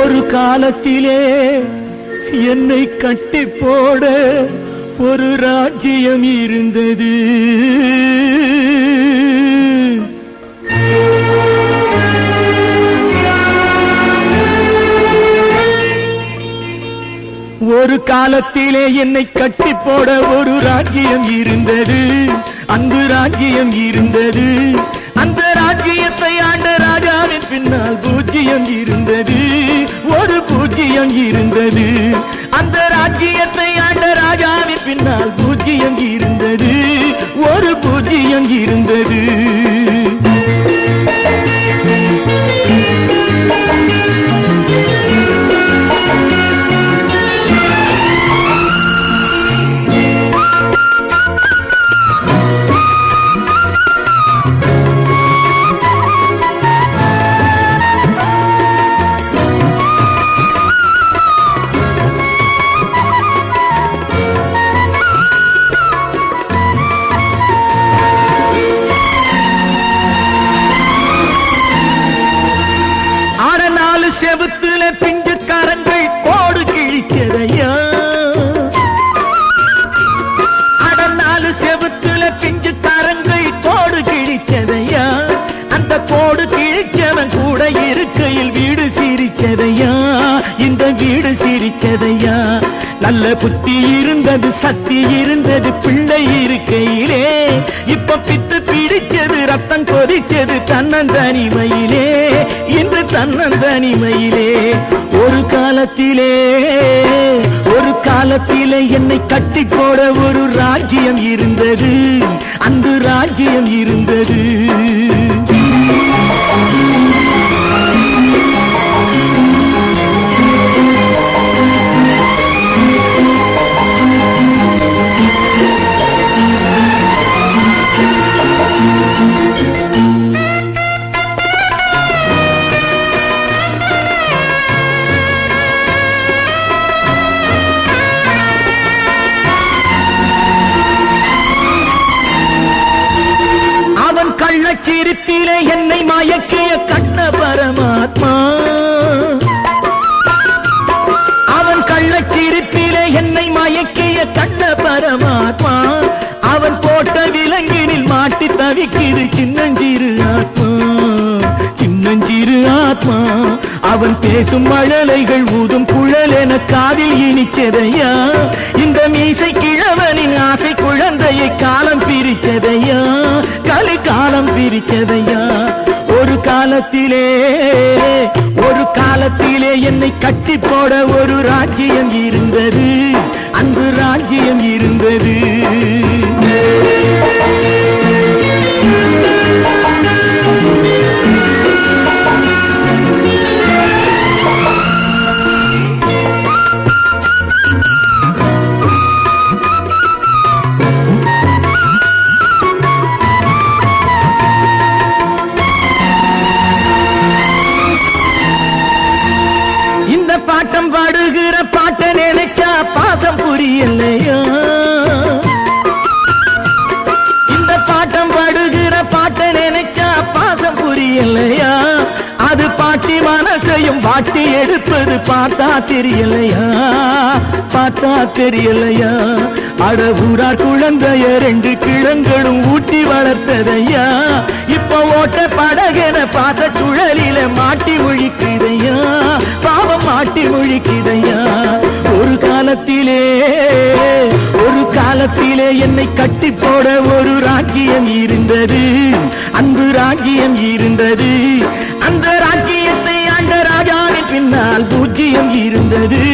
ஒரு காலத்திலே என்னை கட்டி போட ஒரு ராஜ்யம் இருந்தது ஒரு காலத்திலே என்னை கட்டி போட ஒரு ராஜ்யம் இருந்தது அங்கு ராஜ்யம் இருந்தது அந்த ராஜ்யத்தை ஆண்ட ராஜாவின் பின்னால் பூஜ்ஜியம் இருந்தது ஒரு பூஜ்ஜியம் இருந்தது அந்த ராஜ்யத்தை ஆண்ட ராஜாவின் பின்னால் பூஜ்ஜியம் இருந்தது ஒரு பூஜ்ஜியம் இருந்தது ஆட நாலு செவுத்துல பிஞ்சு கரங்கள் கோடு கிழிச்சதையா அட நாலு செவுத்துல பிஞ்சு கரங்கள் கோடு கிழிச்சதையா அந்த கோடு கிழிச்சவன் கூட இருக்கையில் வீடு சிரிச்சதையா இந்த வீடு சிரிச்சதையா நல்ல புத்தி இருந்தது சக்தி இருந்தது பிள்ளை இருக்கையிலே இப்ப பித்து பிடிச்சது ரத்தம் கொதிச்சது தன்னந்தனிமையிலே இன்று தன்னந்தனிமையிலே ஒரு காலத்திலே ஒரு காலத்திலே என்னை கட்டி போட ஒரு ராஜ்யம் இருந்தது அன்று ராஜ்யம் இருந்தது அவன் கள்ளச்சிரிப்பிலே என்னை மயக்கிய கண்ண பரமாத்மா அவன் கள்ளச்சிரிப்பிலே என்னை மயக்கிய கண்ண பரமாத்மா அவன் போட்ட விலங்கினில் மாட்டி தவிக்கிது சின்னஞ்சிறு ஆத்மா சின்னஞ்சிறு ஆத்மா அவன் பேசும் மழலைகள் ஊதும் குழல் என காதில் இனிச்சதையா இந்த மீசை கிழவனின் ஆசை குழந்தையை காலம் பிரிச்சதையா கலை காலம் பிரிச்சதையா ஒரு காலத்திலே ஒரு காலத்திலே என்னை கட்டி போட ஒரு ராஜ்யம் இருந்தது அன்று ராஜ்யம் இருந்தது இந்த பாட்டம் பாடுகிற பாட்ட நினைச்சா பாசம் புரியலையா இந்த பாட்டம் பாடுகிற பாட்ட நினைச்சா பாசம் புரியலையா அது பாட்டி மனசையும் பாட்டி எடுப்பது பார்த்தா தெரியலையா பார்த்தா தெரியலையா அட ஊரார் குழந்தைய ரெண்டு கிழங்களும் ஊட்டி வளர்த்ததையா இப்ப ஓட்ட படகென பாச சுழலில மாட்டி ஒழிக்குதையா பாவம் மாட்டி ஒழிக்குதையா ஒரு காலத்திலே ஒரு காலத்திலே என்னை கட்டி போட ஒரு ராஜ்யம் இருந்தது அன்பு ராஜ்யம் இருந்தது அந்த ராஜ்யத்தை ஆண்ட ராஜாவின் பின்னால் பூஜ்ஜியம் இருந்தது